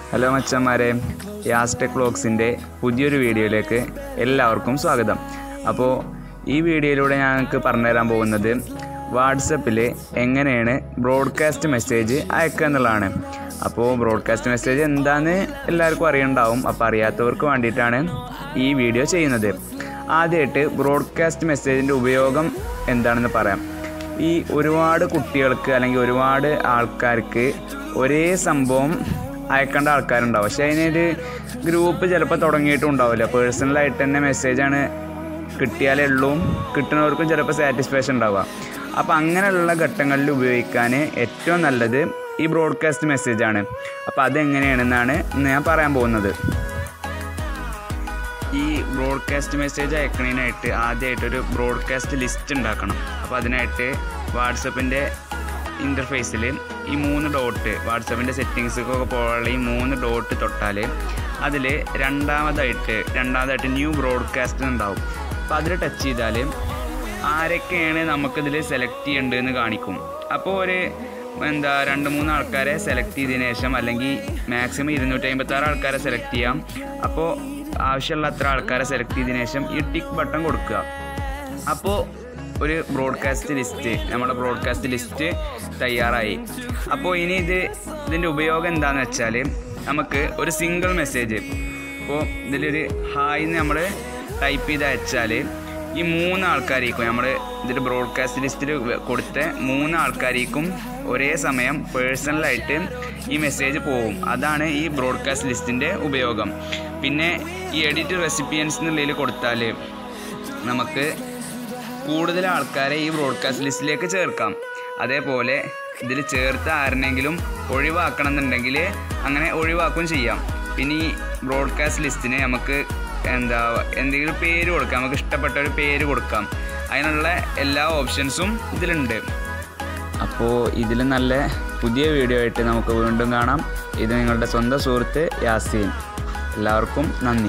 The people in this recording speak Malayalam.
ഹലോ മച്ചന്മാരെ യാസ്റ്റെക് വ്ളോഗ്സിൻ്റെ പുതിയൊരു വീഡിയോയിലേക്ക് എല്ലാവർക്കും സ്വാഗതം അപ്പോൾ ഈ വീഡിയോയിലൂടെ ഞങ്ങൾക്ക് പറഞ്ഞുതരാൻ പോകുന്നത് വാട്സപ്പിൽ എങ്ങനെയാണ് ബ്രോഡ്കാസ്റ്റ് മെസ്സേജ് അയക്കുക എന്നുള്ളതാണ് അപ്പോൾ ബ്രോഡ്കാസ്റ്റ് മെസ്സേജ് എന്താണെന്ന് എല്ലാവർക്കും അറിയണ്ടാവും അപ്പോൾ അറിയാത്തവർക്ക് വേണ്ടിയിട്ടാണ് ഈ വീഡിയോ ചെയ്യുന്നത് ആദ്യമായിട്ട് ബ്രോഡ്കാസ്റ്റ് മെസ്സേജിൻ്റെ ഉപയോഗം എന്താണെന്ന് പറയാം ഈ ഒരുപാട് കുട്ടികൾക്ക് അല്ലെങ്കിൽ ഒരുപാട് ആൾക്കാർക്ക് ഒരേ സംഭവം അയക്കേണ്ട ആൾക്കാരുണ്ടാവും പക്ഷെ അതിനൊരു ഗ്രൂപ്പ് ചിലപ്പോൾ തുടങ്ങിയിട്ടും ഉണ്ടാവില്ല പേഴ്സണലായിട്ട് തന്നെ മെസ്സേജാണ് കിട്ടിയാലേ ഉള്ളൂ കിട്ടുന്നവർക്കും ചിലപ്പോൾ സാറ്റിസ്ഫാക്ഷൻ ഉണ്ടാവുക അപ്പോൾ അങ്ങനെയുള്ള ഘട്ടങ്ങളിൽ ഉപയോഗിക്കാൻ ഏറ്റവും നല്ലത് ഈ ബ്രോഡ്കാസ്റ്റ് മെസ്സേജാണ് അപ്പോൾ അതെങ്ങനെയാണെന്നാണ് ഇന്ന് ഞാൻ പറയാൻ പോകുന്നത് ഈ ബ്രോഡ്കാസ്റ്റ് മെസ്സേജ് അയക്കണതിനായിട്ട് ആദ്യമായിട്ടൊരു ബ്രോഡ്കാസ്റ്റ് ലിസ്റ്റ് ഉണ്ടാക്കണം അപ്പോൾ അതിനായിട്ട് വാട്സപ്പിൻ്റെ ഇൻ്റർഫേസിൽ ഈ മൂന്ന് ഡോട്ട് വാട്സപ്പിൻ്റെ സെറ്റിങ്സൊക്കെ പോലുള്ള ഈ മൂന്ന് ഡോട്ട് തൊട്ടാൽ അതിൽ രണ്ടാമതായിട്ട് രണ്ടാമതായിട്ട് ന്യൂ ബ്രോഡ്കാസ്റ്റ് ഉണ്ടാവും അപ്പോൾ അതിൽ ടച്ച് ചെയ്താൽ ആരൊക്കെയാണ് നമുക്കിതിൽ സെലക്ട് ചെയ്യേണ്ടതെന്ന് കാണിക്കും അപ്പോൾ ഒരു എന്താ രണ്ട് മൂന്ന് ആൾക്കാരെ സെലക്ട് ചെയ്തതിന് ശേഷം അല്ലെങ്കിൽ മാക്സിമം ഇരുന്നൂറ്റി അമ്പത്തി ആറ് ആൾക്കാരെ സെലക്ട് ചെയ്യാം അപ്പോൾ ആവശ്യമുള്ള അത്ര ആൾക്കാരെ സെലക്ട് ചെയ്തതിന് ശേഷം ഈ ടിക്ക് ബട്ടൺ കൊടുക്കുക അപ്പോൾ ഒരു ബ്രോഡ്കാസ്റ്റ് ലിസ്റ്റ് നമ്മുടെ ബ്രോഡ്കാസ്റ്റ് ലിസ്റ്റ് തയ്യാറായി അപ്പോൾ ഇനി ഇത് ഇതിൻ്റെ ഉപയോഗം എന്താണെന്ന് വെച്ചാൽ നമുക്ക് ഒരു സിംഗിൾ മെസ്സേജ് ഇപ്പോൾ ഇതിലൊരു ഹായ് എന്ന് നമ്മൾ ടൈപ്പ് ചെയ്ത് അയച്ചാൽ ഈ മൂന്ന് ആൾക്കാരേക്കും നമ്മൾ ഇതിൽ ബ്രോഡ്കാസ്റ്റ് ലിസ്റ്റിൽ കൊടുത്ത മൂന്ന് ആൾക്കാരേക്കും ഒരേ സമയം പേഴ്സണലായിട്ട് ഈ മെസ്സേജ് പോകും അതാണ് ഈ ബ്രോഡ്കാസ്റ്റ് ലിസ്റ്റിൻ്റെ ഉപയോഗം പിന്നെ ഈ എഡിറ്റ് റെസിപ്പിയൻസ് എന്നുള്ളതിൽ കൊടുത്താൽ നമുക്ക് കൂടുതൽ ആൾക്കാരെ ഈ ബ്രോഡ്കാസ്റ്റ് ലിസ്റ്റിലേക്ക് ചേർക്കാം അതേപോലെ ഇതിൽ ചേർത്ത ആരെങ്കിലും ഒഴിവാക്കണം എന്നുണ്ടെങ്കിൽ അങ്ങനെ ഒഴിവാക്കുകയും ചെയ്യാം പിന്നെ ഈ ബ്രോഡ്കാസ്റ്റ് ലിസ്റ്റിന് നമുക്ക് എന്താ എന്തെങ്കിലും പേര് കൊടുക്കാം നമുക്ക് ഇഷ്ടപ്പെട്ട ഒരു പേര് കൊടുക്കാം അതിനുള്ള എല്ലാ ഓപ്ഷൻസും ഇതിലുണ്ട് അപ്പോൾ ഇതിൽ നല്ല പുതിയ വീഡിയോ ആയിട്ട് നമുക്ക് വീണ്ടും കാണാം ഇത് നിങ്ങളുടെ സ്വന്തം സുഹൃത്ത് യാസീൻ എല്ലാവർക്കും നന്ദി